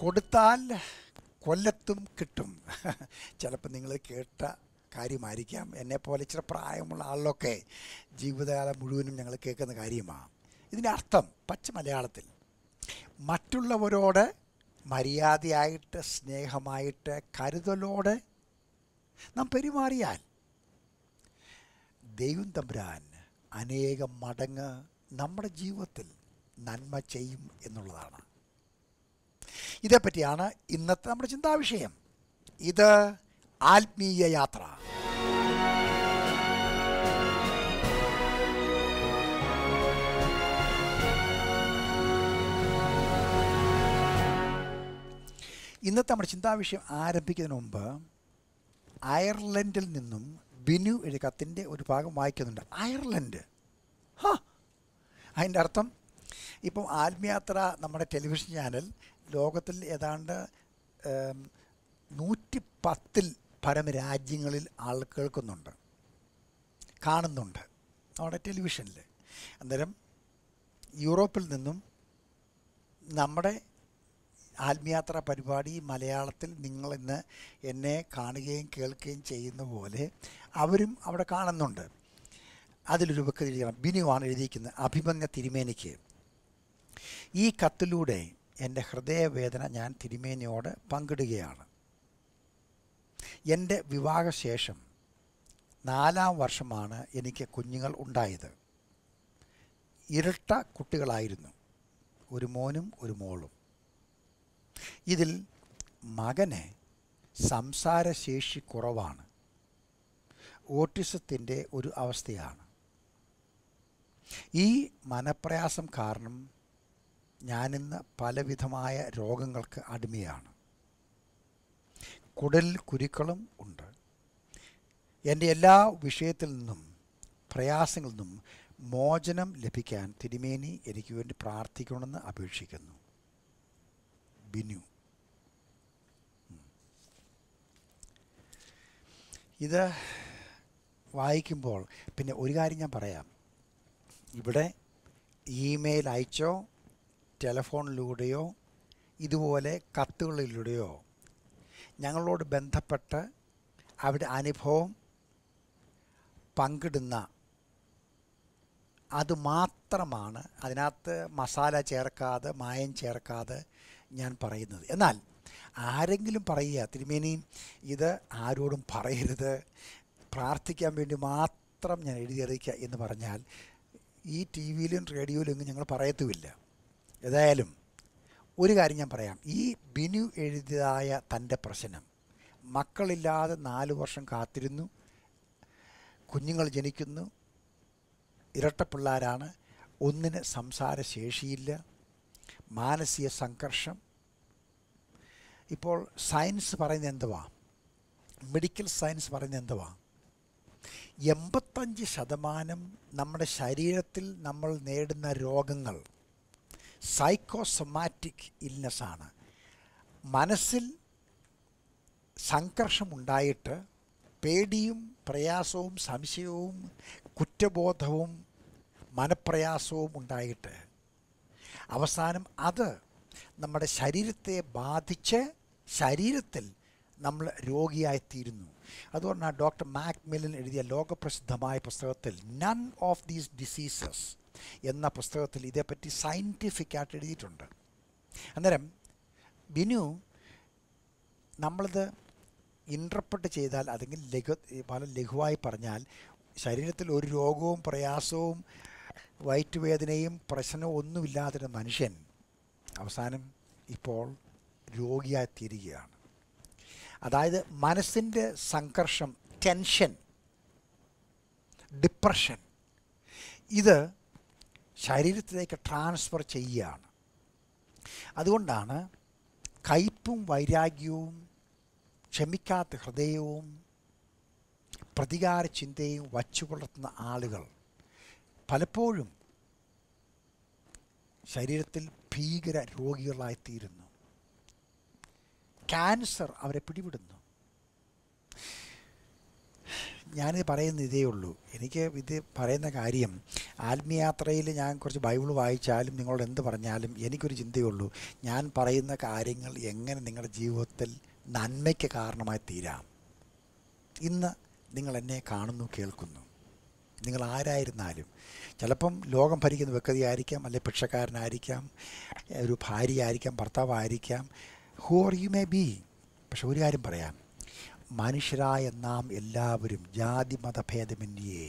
കൊടുത്താൽ കൊല്ലത്തും കിട്ടും ചിലപ്പോൾ നിങ്ങൾ കേട്ട കാര്യമായിരിക്കാം എന്നെപ്പോലെ ഇച്ചിരി പ്രായമുള്ള ആളിലൊക്കെ ജീവിതകാലം മുഴുവനും ഞങ്ങൾ കേൾക്കുന്ന കാര്യമാണ് ഇതിൻ്റെ അർത്ഥം പച്ച മലയാളത്തിൽ മറ്റുള്ളവരോട് മര്യാദയായിട്ട് സ്നേഹമായിട്ട് കരുതലോടെ നാം പെരുമാറിയാൽ ദൈവം തമ്പുരാൻ അനേകം മടങ്ങ് നമ്മുടെ ജീവിതത്തിൽ നന്മ ചെയ്യും എന്നുള്ളതാണ് ഇതേപ്പറ്റിയാണ് ഇന്നത്തെ നമ്മുടെ ചിന്താവിഷയം ഇത് ആത്മീയ യാത്ര ഇന്നത്തെ നമ്മുടെ ചിന്താവിഷയം ആരംഭിക്കുന്നതിന് മുമ്പ് അയർലൻഡിൽ നിന്നും ബിനു എഴുതിയ കത്തിൻ്റെ ഒരു ഭാഗം വായിക്കുന്നുണ്ട് അയർലൻഡ് ഹാ അതിൻ്റെ അർത്ഥം ഇപ്പം ആത്മയാത്ര നമ്മുടെ ടെലിവിഷൻ ചാനൽ ലോകത്തിൽ ഏതാണ്ട് ഏം, നൂറ്റി പത്തിൽ പരം രാജ്യങ്ങളിൽ ആൾ കേൾക്കുന്നുണ്ട് കാണുന്നുണ്ട് നമ്മുടെ ടെലിവിഷനിൽ അന്നേരം യൂറോപ്പിൽ നിന്നും നമ്മുടെ ആത്മയാത്ര പരിപാടി മലയാളത്തിൽ നിങ്ങളിന്ന് എന്നെ കാണുകയും കേൾക്കുകയും ചെയ്യുന്ന പോലെ അവരും അവിടെ കാണുന്നുണ്ട് അതിലൊരു ബുക്ക് എഴുതിയാണ് ബിനുവാണ് എഴുതിയിരിക്കുന്നത് അഭിമന്യ തിരുമേനിക്ക് ഈ കത്തിലൂടെ എൻ്റെ ഹൃദയവേദന ഞാൻ തിരുമേനിയോട് പങ്കിടുകയാണ് എൻ്റെ വിവാഹശേഷം നാലാം വർഷമാണ് എനിക്ക് കുഞ്ഞുങ്ങൾ ഉണ്ടായത് ഇരട്ട കുട്ടികളായിരുന്നു ഒരു മോനും ഒരു മോളും ഇതിൽ മകന് സംസാരശേഷി കുറവാണ് ഓട്ടിസത്തിൻ്റെ ഒരു അവസ്ഥയാണ് ഈ മനപ്രയാസം കാരണം ഞാനിന്ന് പലവിധമായ രോഗങ്ങൾക്ക് അടിമയാണ് കുടലിൽ കുരുക്കളും ഉണ്ട് എൻ്റെ എല്ലാ വിഷയത്തിൽ നിന്നും പ്രയാസങ്ങളിൽ നിന്നും മോചനം ലഭിക്കാൻ തിരുമേനി എനിക്ക് വേണ്ടി പ്രാർത്ഥിക്കണമെന്ന് അപേക്ഷിക്കുന്നു ബിനു ഉം. ഇത് വായിക്കുമ്പോൾ പിന്നെ ഒരു കാര്യം ഞാൻ പറയാം ഇവിടെ ഇമെയിൽ അയച്ചോ ടെലഫോണിലൂടെയോ ഇതുപോലെ കത്തുകളിലൂടെയോ ഞങ്ങളോട് ബന്ധപ്പെട്ട് അവിടെ അനുഭവം പങ്കിടുന്ന അത് മാത്രമാണ് അതിനകത്ത് മസാല ചേർക്കാതെ മായം ചേർക്കാതെ ഞാൻ പറയുന്നത് എന്നാൽ ആരെങ്കിലും പറയുക തിരുമേനി ഇത് ആരോടും പറയരുത് പ്രാർത്ഥിക്കാൻ വേണ്ടി മാത്രം ഞാൻ എഴുതിയറിയിക്കുക എന്ന് പറഞ്ഞാൽ ഈ ടി വിയിലും റേഡിയോയിലും ഒന്നും ഞങ്ങൾ പറയത്തുമില്ല ഏതായാലും ഒരു കാര്യം ഞാൻ പറയാം ഈ ബിനു എഴുതിയതായ തൻ്റെ പ്രശ്നം മക്കളില്ലാതെ നാല് വർഷം കാത്തിരുന്നു കുഞ്ഞുങ്ങൾ ജനിക്കുന്നു ഇരട്ട പിള്ളേരാണ് ഒന്നിന് സംസാര ശേഷിയില്ല മാനസിക സംഘർഷം ഇപ്പോൾ സയൻസ് പറയുന്നത് എന്തുവാ മെഡിക്കൽ സയൻസ് പറയുന്നത് എന്തുവാ എൺപത്തഞ്ച് ശതമാനം നമ്മുടെ ശരീരത്തിൽ നമ്മൾ നേടുന്ന രോഗങ്ങൾ സൈക്കോസൊമാറ്റിക് ഇൽനെസ്സാണ് മനസ്സിൽ സംഘർഷമുണ്ടായിട്ട് പേടിയും പ്രയാസവും സംശയവും കുറ്റബോധവും മനപ്രയാസവും ഉണ്ടായിട്ട് അവസാനം അത് നമ്മുടെ ശരീരത്തെ ബാധിച്ച് ശരീരത്തിൽ നമ്മൾ രോഗിയായിത്തീരുന്നു അതുകൊണ്ടാണ് ഡോക്ടർ മാക് മില്ലൻ എഴുതിയ ലോകപ്രസിദ്ധമായ പുസ്തകത്തിൽ നൺ ഓഫ് ദീസ് ഡിസീസസ് എന്ന പുസ്തകത്തിൽ ഇതേപ്പറ്റി സയൻറ്റിഫിക്കായിട്ട് എഴുതിയിട്ടുണ്ട് അന്നേരം ബിനു നമ്മളിത് ഇൻട്രപ്രട്ട് ചെയ്താൽ അല്ലെങ്കിൽ ലഘു വളരെ ലഘുവായി പറഞ്ഞാൽ ശരീരത്തിൽ ഒരു രോഗവും പ്രയാസവും വയറ്റുവേദനയും പ്രശ്നവും ഒന്നുമില്ലാത്തൊരു മനുഷ്യൻ അവസാനം ഇപ്പോൾ രോഗിയായി തീരുകയാണ് അതായത് മനസ്സിൻ്റെ സംഘർഷം ടെൻഷൻ ഡിപ്രഷൻ ഇത് ശരീരത്തിലേക്ക് ട്രാൻസ്ഫർ ചെയ്യുകയാണ് അതുകൊണ്ടാണ് കയ്പും വൈരാഗ്യവും ക്ഷമിക്കാത്ത ഹൃദയവും പ്രതികാര ചിന്തയും വച്ചു പുലർത്തുന്ന ആളുകൾ പലപ്പോഴും ശരീരത്തിൽ ഭീകര രോഗികളായിത്തീരുന്നു ക്യാൻസർ അവരെ പിടിപെടുന്നു ഞാനിത് പറയുന്ന ഇതേ ഉള്ളൂ എനിക്ക് ഇത് പറയുന്ന കാര്യം ആത്മീയാത്രയിൽ ഞാൻ കുറച്ച് ബൈബിൾ വായിച്ചാലും നിങ്ങളോട് എന്ത് പറഞ്ഞാലും എനിക്കൊരു ചിന്തയുള്ളൂ ഞാൻ പറയുന്ന കാര്യങ്ങൾ എങ്ങനെ നിങ്ങളുടെ ജീവിതത്തിൽ നന്മയ്ക്ക് കാരണമായി തീരാം ഇന്ന് നിങ്ങൾ എന്നെ കാണുന്നു കേൾക്കുന്നു നിങ്ങൾ ആരായിരുന്നാലും ചിലപ്പം ലോകം ഭരിക്കുന്ന വ്യക്തിയായിരിക്കാം അല്ലെങ്കിൽ ഭിക്ഷക്കാരനായിരിക്കാം ഒരു ഭാര്യയായിരിക്കാം ഭർത്താവായിരിക്കാം who are you may be പക്ഷെ ഒരു കാര്യം പറയാം മനുഷ്യരായ നാം എല്ലാവരും ജാതി മതഭേദമന്യേ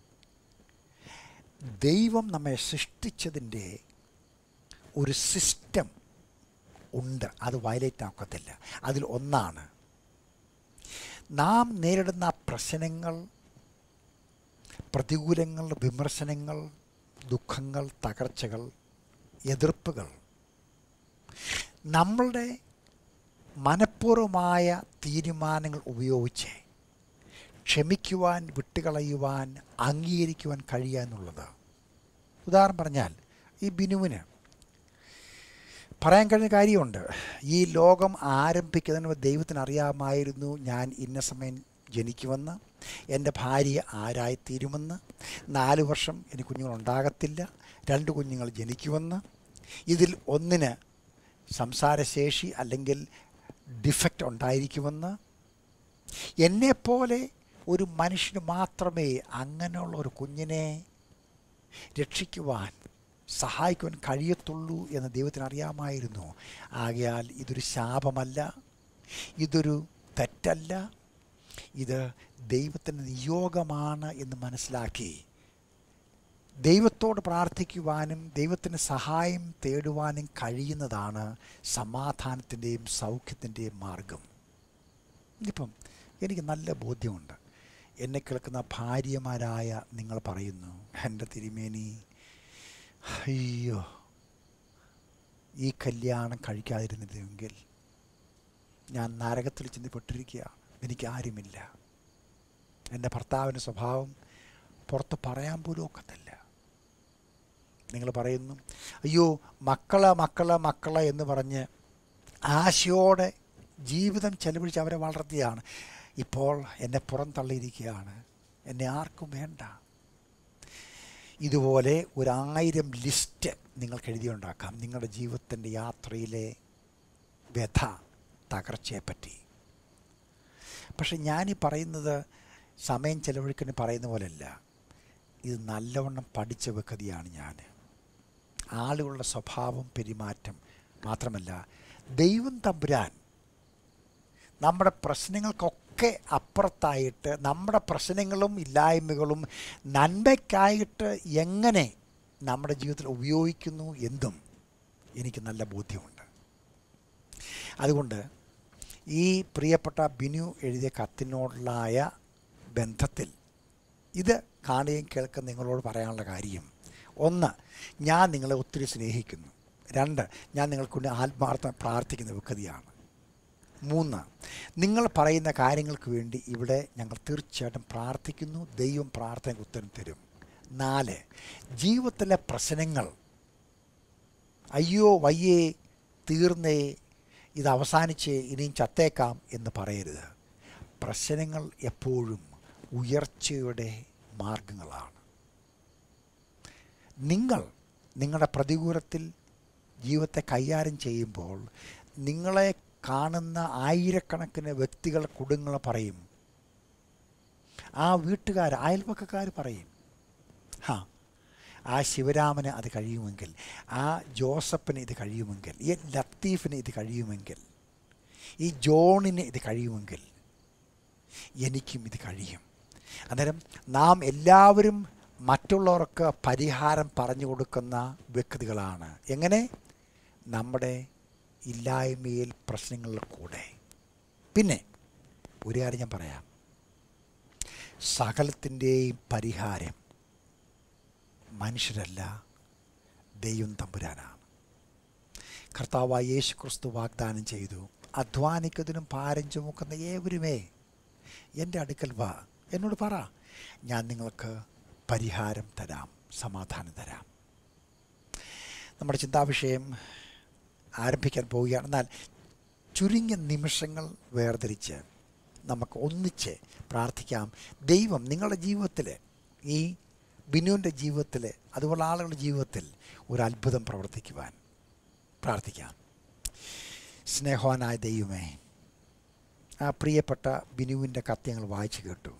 ദൈവം നമ്മെ സൃഷ്ടിച്ചതിൻ്റെ ഒരു സിസ്റ്റം ഉണ്ട് അത് വയലേറ്റ് ആക്കത്തില്ല അതിൽ ഒന്നാണ് നാം നേരിടുന്ന പ്രശ്നങ്ങൾ പ്രതികൂലങ്ങൾ വിമർശനങ്ങൾ ദുഃഖങ്ങൾ തകർച്ചകൾ എതിർപ്പുകൾ നമ്മളുടെ മനഃപൂർവമായ തീരുമാനങ്ങൾ ഉപയോഗിച്ച് ക്ഷമിക്കുവാൻ വിട്ടുകളയുവാൻ അംഗീകരിക്കുവാൻ കഴിയുക എന്നുള്ളത് ഉദാഹരണം പറഞ്ഞാൽ ഈ ബിനുവിന് പറയാൻ കഴിഞ്ഞ കാര്യമുണ്ട് ഈ ലോകം ആരംഭിക്കുന്നതിന് മുമ്പ് ദൈവത്തിന് അറിയാമായിരുന്നു ഞാൻ ഇന്ന സമയം ജനിക്കുമെന്ന് എൻ്റെ ഭാര്യ ആരായിത്തീരുമെന്ന് നാല് വർഷം എനിക്ക് കുഞ്ഞുങ്ങൾ ഉണ്ടാകത്തില്ല രണ്ട് കുഞ്ഞുങ്ങൾ ജനിക്കുമെന്ന് ഇതിൽ ഒന്നിന് സംസാരശേഷി അല്ലെങ്കിൽ ഡിഫക്റ്റ് ഉണ്ടായിരിക്കുമെന്ന് എന്നെപ്പോലെ ഒരു മനുഷ്യന് മാത്രമേ അങ്ങനെയുള്ള ഒരു കുഞ്ഞിനെ രക്ഷിക്കുവാൻ സഹായിക്കുവാൻ കഴിയത്തുള്ളൂ എന്ന് ദൈവത്തിന് അറിയാമായിരുന്നു ആകയാൽ ഇതൊരു ശാപമല്ല ഇതൊരു തെറ്റല്ല ഇത് ദൈവത്തിൻ്റെ നിയോഗമാണ് എന്ന് മനസ്സിലാക്കി ദൈവത്തോട് പ്രാർത്ഥിക്കുവാനും ദൈവത്തിന് സഹായം തേടുവാനും കഴിയുന്നതാണ് സമാധാനത്തിൻ്റെയും സൗഖ്യത്തിൻ്റെയും മാർഗം ഇപ്പം എനിക്ക് നല്ല ബോധ്യമുണ്ട് എന്നെ കേൾക്കുന്ന ഭാര്യമാരായ നിങ്ങൾ പറയുന്നു എൻ്റെ തിരുമേനി അയ്യോ ഈ കല്യാണം കഴിക്കാതിരുന്നില്ലെങ്കിൽ ഞാൻ നരകത്തിൽ ചിന്തപ്പെട്ടിരിക്കുക എനിക്ക് ആരുമില്ല എൻ്റെ ഭർത്താവിൻ്റെ സ്വഭാവം പുറത്ത് പറയാൻ പോലും ഒക്കത്തില്ല നിങ്ങൾ പറയുന്നു അയ്യോ മക്കളെ മക്കളെ മക്കളെ എന്ന് പറഞ്ഞ് ആശയോടെ ജീവിതം ചെലവഴിച്ച് അവരെ വളർത്തിയാണ് ഇപ്പോൾ എന്നെ പുറന്തള്ളിയിരിക്കുകയാണ് എന്നെ ആർക്കും വേണ്ട ഇതുപോലെ ഒരായിരം ലിസ്റ്റ് നിങ്ങൾക്ക് എഴുതിയുണ്ടാക്കാം നിങ്ങളുടെ ജീവിതത്തിൻ്റെ യാത്രയിലെ വ്യഥ തകർച്ചയെപ്പറ്റി പക്ഷെ ഞാനീ പറയുന്നത് സമയം ചെലവഴിക്കുന്ന പറയുന്ന പോലെയല്ല ഇത് നല്ലവണ്ണം പഠിച്ച വ്യക്തിയാണ് ഞാൻ ആളുകളുടെ സ്വഭാവം പെരുമാറ്റം മാത്രമല്ല ദൈവം തമ്പുരാൻ നമ്മുടെ പ്രശ്നങ്ങൾക്കൊക്കെ അപ്പുറത്തായിട്ട് നമ്മുടെ പ്രശ്നങ്ങളും ഇല്ലായ്മകളും നന്മയ്ക്കായിട്ട് എങ്ങനെ നമ്മുടെ ജീവിതത്തിൽ ഉപയോഗിക്കുന്നു എന്തും എനിക്ക് നല്ല ബോധ്യമുണ്ട് അതുകൊണ്ട് ഈ പ്രിയപ്പെട്ട ബിനു എഴുതിയ കത്തിനോടുള്ളായ ബന്ധത്തിൽ ഇത് കാണുകയും കേൾക്കുന്ന നിങ്ങളോട് പറയാനുള്ള കാര്യം ഒന്ന് ഞാൻ നിങ്ങളെ ഒത്തിരി സ്നേഹിക്കുന്നു രണ്ട് ഞാൻ നിങ്ങൾക്ക് വേണ്ടി ആത്മാർത്ഥം പ്രാർത്ഥിക്കുന്ന വ്യക്തിയാണ് മൂന്ന് നിങ്ങൾ പറയുന്ന കാര്യങ്ങൾക്ക് വേണ്ടി ഇവിടെ ഞങ്ങൾ തീർച്ചയായിട്ടും പ്രാർത്ഥിക്കുന്നു ദൈവം പ്രാർത്ഥനയ്ക്ക് ഉത്തരം തരും നാല് ജീവിതത്തിലെ പ്രശ്നങ്ങൾ അയ്യോ വയ്യേ തീർന്നേ ഇത് അവസാനിച്ച് ഇനിയും ചത്തേക്കാം എന്ന് പറയരുത് പ്രശ്നങ്ങൾ എപ്പോഴും ഉയർച്ചയുടെ മാർഗങ്ങളാണ് നിങ്ങൾ നിങ്ങളുടെ പ്രതികൂലത്തിൽ ജീവിതത്തെ കൈകാര്യം ചെയ്യുമ്പോൾ നിങ്ങളെ കാണുന്ന ആയിരക്കണക്കിന് വ്യക്തികൾ കുടുംബങ്ങൾ പറയും ആ വീട്ടുകാർ അയൽപക്കക്കാർ പറയും ഹാ ആ ശിവരാമന് അത് കഴിയുമെങ്കിൽ ആ ജോസഫിന് ഇത് കഴിയുമെങ്കിൽ ഈ ലത്തീഫിന് ഇത് കഴിയുമെങ്കിൽ ഈ ജോണിന് ഇത് കഴിയുമെങ്കിൽ എനിക്കും ഇത് കഴിയും അന്നേരം നാം എല്ലാവരും മറ്റുള്ളവർക്ക് പരിഹാരം പറഞ്ഞു കൊടുക്കുന്ന വ്യക്തികളാണ് എങ്ങനെ നമ്മുടെ ഇല്ലായ്മയിൽ പ്രശ്നങ്ങളിൽ കൂടെ പിന്നെ ഒരു കാര്യം ഞാൻ പറയാം സകലത്തിൻ്റെയും പരിഹാരം മനുഷ്യരല്ല ദൈവം തമ്പുരാനാണ് കർത്താവായ യേശു ക്രിസ്തു വാഗ്ദാനം ചെയ്തു അധ്വാനിക്കുന്നതിനും ഭാരം ചുമക്കുന്ന ഏവരുമേ എൻ്റെ അടുക്കൽ വാ എന്നോട് പറ ഞാൻ നിങ്ങൾക്ക് പരിഹാരം തരാം സമാധാനം തരാം നമ്മുടെ ചിന്താവിഷയം ആരംഭിക്കാൻ പോവുകയാണ് എന്നാൽ ചുരുങ്ങിയ നിമിഷങ്ങൾ വേർതിരിച്ച് നമുക്ക് ഒന്നിച്ച് പ്രാർത്ഥിക്കാം ദൈവം നിങ്ങളുടെ ജീവിതത്തിൽ ഈ ബിനുവിൻ്റെ ജീവിതത്തിൽ അതുപോലെ ആളുകളുടെ ജീവിതത്തിൽ ഒരു അത്ഭുതം പ്രവർത്തിക്കുവാൻ പ്രാർത്ഥിക്കാം സ്നേഹവാനായ ദൈവമേ ആ പ്രിയപ്പെട്ട ബിനുവിൻ്റെ കത്ത് ഞങ്ങൾ വായിച്ചു കേട്ടു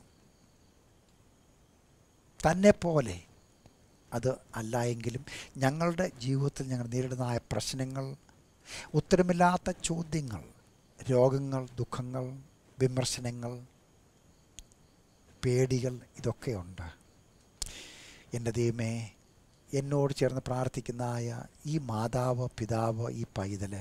തന്നെ പോലെ അത് അല്ല എങ്കിലും ഞങ്ങളുടെ ജീവിതത്തിൽ ഞങ്ങൾ നേരിടുന്നതായ പ്രശ്നങ്ങൾ ഉത്തരമില്ലാത്ത ചോദ്യങ്ങൾ രോഗങ്ങൾ ദുഃഖങ്ങൾ വിമർശനങ്ങൾ പേടികൾ ഇതൊക്കെയുണ്ട് എൻ്റെ ദൈവമേ എന്നോട് ചേർന്ന് പ്രാർത്ഥിക്കുന്നതായ ഈ മാതാവ് പിതാവ് ഈ പൈതൽ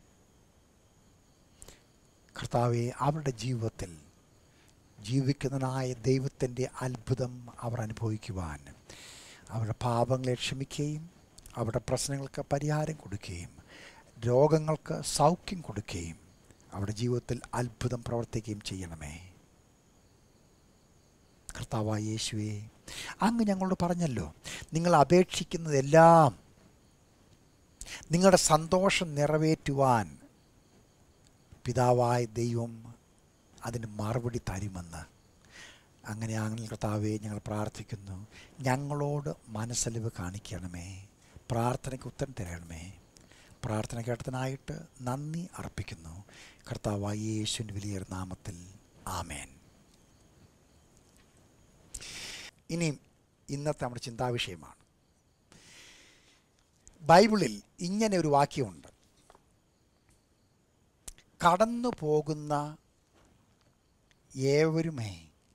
കർത്താവെ അവരുടെ ജീവിതത്തിൽ ജീവിക്കുന്നതിനായ ദൈവത്തിൻ്റെ അത്ഭുതം അവർ അനുഭവിക്കുവാൻ അവരുടെ പാപങ്ങളെ ക്ഷമിക്കുകയും അവരുടെ പ്രശ്നങ്ങൾക്ക് പരിഹാരം കൊടുക്കുകയും രോഗങ്ങൾക്ക് സൗഖ്യം കൊടുക്കുകയും അവരുടെ ജീവിതത്തിൽ അത്ഭുതം പ്രവർത്തിക്കുകയും ചെയ്യണമേ കർത്താവായ യേശുവേ അങ്ങ് ഞങ്ങളോട് പറഞ്ഞല്ലോ നിങ്ങൾ അപേക്ഷിക്കുന്നതെല്ലാം നിങ്ങളുടെ സന്തോഷം നിറവേറ്റുവാൻ പിതാവായ ദൈവം അതിന് മറുപടി തരുമെന്ന് അങ്ങനെ അങ്ങനെ കർത്താവെ ഞങ്ങൾ പ്രാർത്ഥിക്കുന്നു ഞങ്ങളോട് മനസ്സലിവ് കാണിക്കണമേ പ്രാർത്ഥനയ്ക്ക് ഉത്തരം തരണമേ പ്രാർത്ഥന കേട്ടതിനായിട്ട് നന്ദി അർപ്പിക്കുന്നു കർത്താവായ യേശുവിൻ്റെ വലിയ നാമത്തിൽ ആമേൻ ഇനി ഇന്നത്തെ നമ്മുടെ ചിന്താവിഷയമാണ് ബൈബിളിൽ ഇങ്ങനെ ഒരു വാക്യമുണ്ട് കടന്നു പോകുന്ന ഏവരുമേ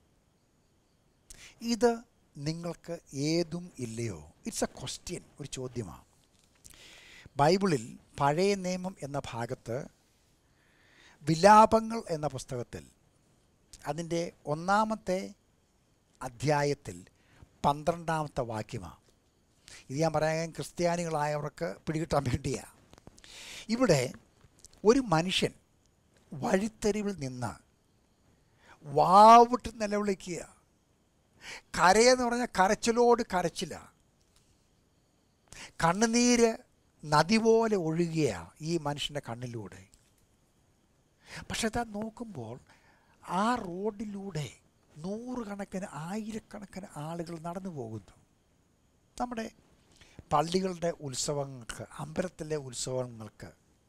ഇത് നിങ്ങൾക്ക് ഏതും ഇല്ലയോ ഇറ്റ്സ് എ ക്വസ്റ്റ്യൻ ഒരു ചോദ്യമാണ് ബൈബിളിൽ പഴയ നിയമം എന്ന ഭാഗത്ത് വിലാപങ്ങൾ എന്ന പുസ്തകത്തിൽ അതിൻ്റെ ഒന്നാമത്തെ അധ്യായത്തിൽ പന്ത്രണ്ടാമത്തെ വാക്യമാണ് ഇത് ഞാൻ പറയാൻ ക്രിസ്ത്യാനികളായവർക്ക് പിടികിട്ടാൻ വേണ്ടിയാണ് ഇവിടെ ഒരു മനുഷ്യൻ വഴിത്തെരുവിൽ നിന്ന് വാവിട്ട് നിലവിളിക്കുക കരയെന്ന് പറഞ്ഞാൽ കരച്ചിലോട് കരച്ചില്ല കണ്ണുനീര് നദി പോലെ ഒഴുകുകയാണ് ഈ മനുഷ്യൻ്റെ കണ്ണിലൂടെ പക്ഷെ അത് നോക്കുമ്പോൾ ആ റോഡിലൂടെ നൂറുകണക്കിന് ആയിരക്കണക്കിന് ആളുകൾ നടന്നു പോകുന്നു നമ്മുടെ പള്ളികളുടെ ഉത്സവങ്ങൾക്ക് അമ്പലത്തിലെ ഉത്സവങ്ങൾക്ക്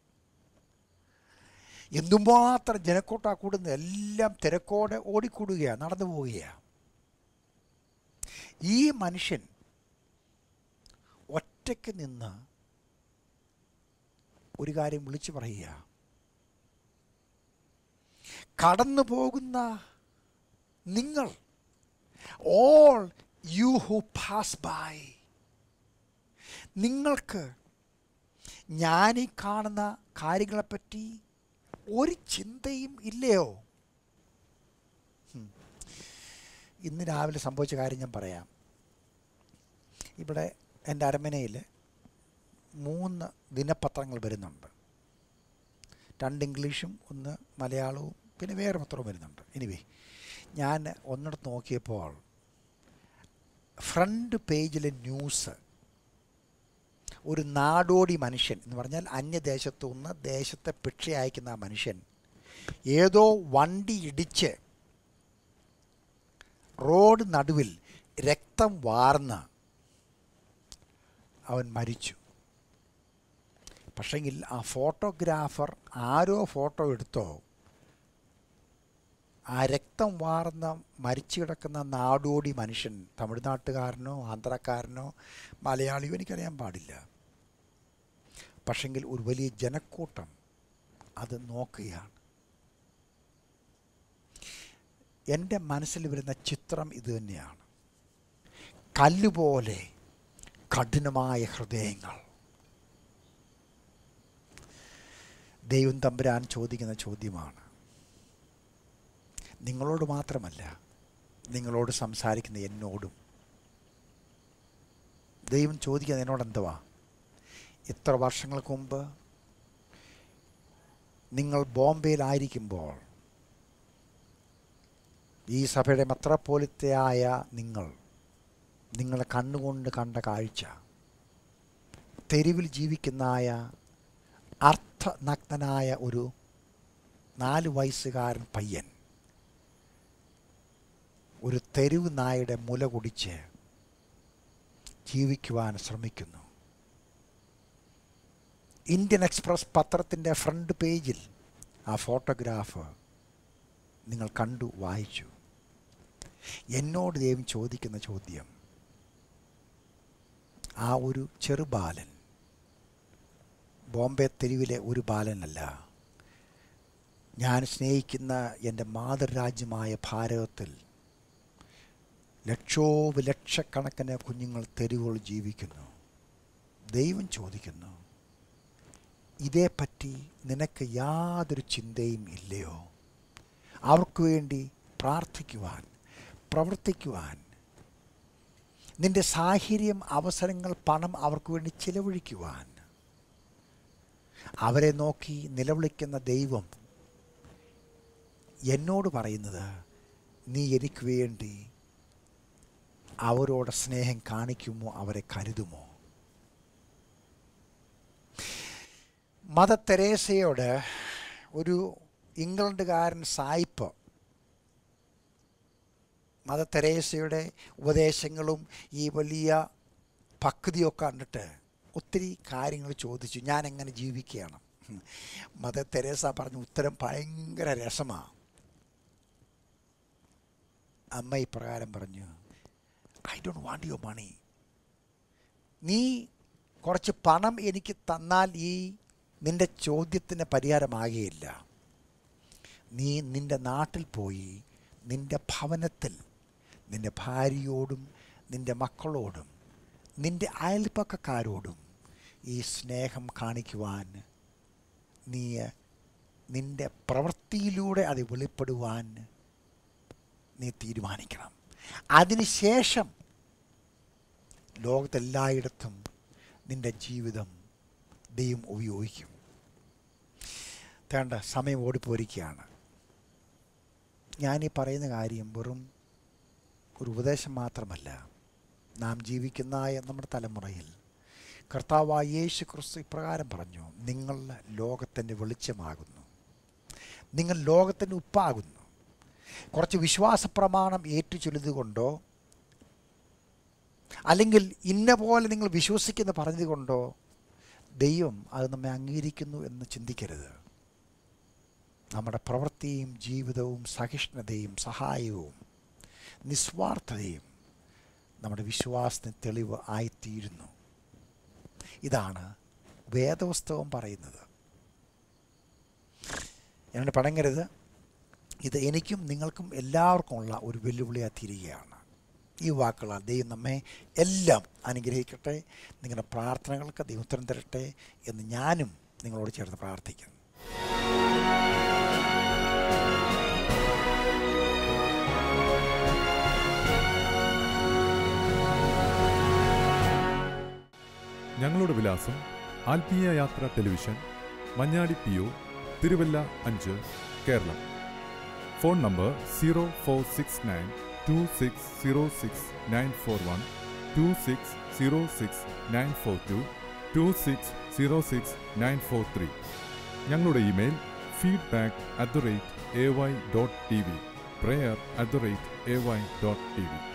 എന്തുമാത്രം ജനക്കൂട്ടാ കൂടുന്നത് എല്ലാം തിരക്കോടെ ഓടിക്കൂടുകയാണ് നടന്നു പോവുകയാണ് ഈ മനുഷ്യൻ ഒറ്റയ്ക്ക് നിന്ന് ഒരു കാര്യം വിളിച്ചു പറയുക കടന്നു പോകുന്ന നിങ്ങൾ all you who pass by നിങ്ങൾക്ക് ഞാനീ കാണുന്ന കാര്യങ്ങളെപ്പറ്റി ഒരു ചിന്തയും ഇല്ലയോ ഉം. ഇന്ന് രാവിലെ സംഭവിച്ച കാര്യം ഞാൻ പറയാം ഇവിടെ എൻ്റെ അരമനയിൽ മൂന്ന് ദിനപത്രങ്ങൾ വരുന്നുണ്ട് രണ്ട് ഇംഗ്ലീഷും ഒന്ന് മലയാളവും പിന്നെ വേറെ പത്രവും വരുന്നുണ്ട് എനിവേ ഞാൻ ഒന്നിടത്ത് നോക്കിയപ്പോൾ ഫ്രണ്ട് പേജിലെ ന്യൂസ് ഒരു നാടോടി മനുഷ്യൻ എന്ന് പറഞ്ഞാൽ അന്യദേശത്തു നിന്ന് ദേശത്തെ ഭിക്ഷ അയക്കുന്ന ആ മനുഷ്യൻ ഏതോ വണ്ടി ഇടിച്ച് റോഡ് നടുവിൽ രക്തം വാർന്ന് അവൻ മരിച്ചു പക്ഷെങ്കിൽ ആ ഫോട്ടോഗ്രാഫർ ആരോ ഫോട്ടോ എടുത്തോ ആ രക്തം വാർന്ന മരിച്ചു കിടക്കുന്ന നാടോടി മനുഷ്യൻ തമിഴ്നാട്ടുകാരനോ ആന്ധ്രക്കാരനോ മലയാളിയോ എനിക്കറിയാൻ പാടില്ല പക്ഷെങ്കിൽ ഒരു വലിയ ജനക്കൂട്ടം അത് നോക്കുകയാണ് എൻ്റെ മനസ്സിൽ വരുന്ന ചിത്രം ഇത് തന്നെയാണ് കല്ലുപോലെ കഠിനമായ ഹൃദയങ്ങൾ ദൈവം തമ്പുരാൻ ചോദിക്കുന്ന ചോദ്യമാണ് നിങ്ങളോട് മാത്രമല്ല നിങ്ങളോട് സംസാരിക്കുന്ന എന്നോടും ദൈവം ചോദിക്കുന്നത് എന്നോട് എന്തുവാ ഇത്ര വർഷങ്ങൾക്ക് മുമ്പ് നിങ്ങൾ ബോംബെയിലായിരിക്കുമ്പോൾ ഈ സഭയുടെ മെത്രപ്പോലിത്തയായ നിങ്ങൾ നിങ്ങളെ കണ്ണുകൊണ്ട് കണ്ട കാഴ്ച തെരുവിൽ ജീവിക്കുന്നതായ അർത്ഥനഗ്നനായ ഒരു നാല് വയസ്സുകാരൻ പയ്യൻ ഒരു തെരുവ് നായയുടെ മുല കുടിച്ച് ജീവിക്കുവാൻ ശ്രമിക്കുന്നു ഇന്ത്യൻ എക്സ്പ്രസ് പത്രത്തിൻ്റെ ഫ്രണ്ട് പേജിൽ ആ ഫോട്ടോഗ്രാഫ് നിങ്ങൾ കണ്ടു വായിച്ചു എന്നോട് ദൈവം ചോദിക്കുന്ന ചോദ്യം ആ ഒരു ചെറുബാലൻ ബോംബെ തെരുവിലെ ഒരു ബാലനല്ല ഞാൻ സ്നേഹിക്കുന്ന എൻ്റെ മാതൃരാജ്യമായ ഭാരതത്തിൽ ലക്ഷോപലക്ഷക്കണക്കിന് കുഞ്ഞുങ്ങൾ തെരുവുകൾ ജീവിക്കുന്നു ദൈവം ചോദിക്കുന്നു ഇതേപ്പറ്റി നിനക്ക് യാതൊരു ചിന്തയും ഇല്ലയോ അവർക്ക് വേണ്ടി പ്രാർത്ഥിക്കുവാൻ പ്രവർത്തിക്കുവാൻ നിന്റെ സാഹചര്യം അവസരങ്ങൾ പണം അവർക്ക് വേണ്ടി ചിലവഴിക്കുവാൻ അവരെ നോക്കി നിലവിളിക്കുന്ന ദൈവം എന്നോട് പറയുന്നത് നീ എനിക്ക് വേണ്ടി അവരോട് സ്നേഹം കാണിക്കുമോ അവരെ കരുതുമോ മദർ തെരേസയോട് ഒരു ഇംഗ്ലണ്ടുകാരൻ സായിപ്പ് മദർ തെരേസയുടെ ഉപദേശങ്ങളും ഈ വലിയ പക്വതിയൊക്കെ കണ്ടിട്ട് ഒത്തിരി കാര്യങ്ങൾ ചോദിച്ചു ഞാൻ എങ്ങനെ ജീവിക്കുകയാണ് മദർ തെരേസ പറഞ്ഞ ഉത്തരം ഭയങ്കര രസമാണ് അമ്മ ഇപ്രകാരം പറഞ്ഞു I don't want your money നീ കുറച്ച് പണം എനിക്ക് തന്നാൽ ഈ നിന്റെ ചോദ്യത്തിന് പരിഹാരമാകുകയില്ല നീ നിന്റെ നാട്ടിൽ പോയി നിന്റെ ഭവനത്തിൽ നിന്റെ ഭാര്യയോടും നിന്റെ മക്കളോടും നിന്റെ അയൽപ്പക്കക്കാരോടും ഈ സ്നേഹം കാണിക്കുവാൻ നീ നിന്റെ പ്രവൃത്തിയിലൂടെ അത് വെളിപ്പെടുവാൻ നീ തീരുമാനിക്കണം അതിനുശേഷം ലോകത്തെല്ലായിടത്തും നിന്റെ ജീവിതം ദൈവം ഉപയോഗിക്കും വേണ്ട സമയം ഓടിപ്പോരിക്കുകയാണ് ഞാനീ പറയുന്ന കാര്യം വെറും ഒരു ഉപദേശം മാത്രമല്ല നാം ജീവിക്കുന്ന നമ്മുടെ തലമുറയിൽ കർത്താവായ യേശു ക്രിസ്തു ഇപ്രകാരം പറഞ്ഞു നിങ്ങൾ ലോകത്തിൻ്റെ വെളിച്ചമാകുന്നു നിങ്ങൾ തിൻ്റെ ഉപ്പാകുന്നു കുറച്ച് വിശ്വാസ പ്രമാണം ഏറ്റുചൊല്ലുതുകൊണ്ടോ അല്ലെങ്കിൽ ഇന്ന പോലെ നിങ്ങൾ വിശ്വസിക്കുന്ന പറഞ്ഞതുകൊണ്ടോ ദൈവം അത് നമ്മെ അംഗീകരിക്കുന്നു എന്ന് ചിന്തിക്കരുത് നമ്മുടെ പ്രവൃത്തിയും ജീവിതവും സഹിഷ്ണുതയും സഹായവും നിസ്വാർത്ഥതയും നമ്മുടെ വിശ്വാസത്തിന് തെളിവ് ആയിത്തീരുന്നു ഇതാണ് വേദപുസ്തകം പറയുന്നത് എന്നോട് പടങ്ങരുത് ഇത് എനിക്കും നിങ്ങൾക്കും എല്ലാവർക്കുമുള്ള ഒരു വെല്ലുവിളിയായി തീരുകയാണ് ഈ വാക്കുകളാൽ ദൈവം നമ്മെ എല്ലാം അനുഗ്രഹിക്കട്ടെ നിങ്ങളുടെ പ്രാർത്ഥനകൾക്ക് ദൈവം ഉത്തരം തരട്ടെ എന്ന് ഞാനും നിങ്ങളോട് ചേർന്ന് പ്രാർത്ഥിക്കുന്നു ഞങ്ങളുടെ വിലാസം Athmeeya Yathra television Manjadi P O Thiruvalla അഞ്ച് Keralam phone number zero four six nine two six zero six nine four one two six zero six nine four two two six zero six nine four three ഞങ്ങളുടെ email feedback at the rate A Y dot T V prayer at the rate A Y dot T V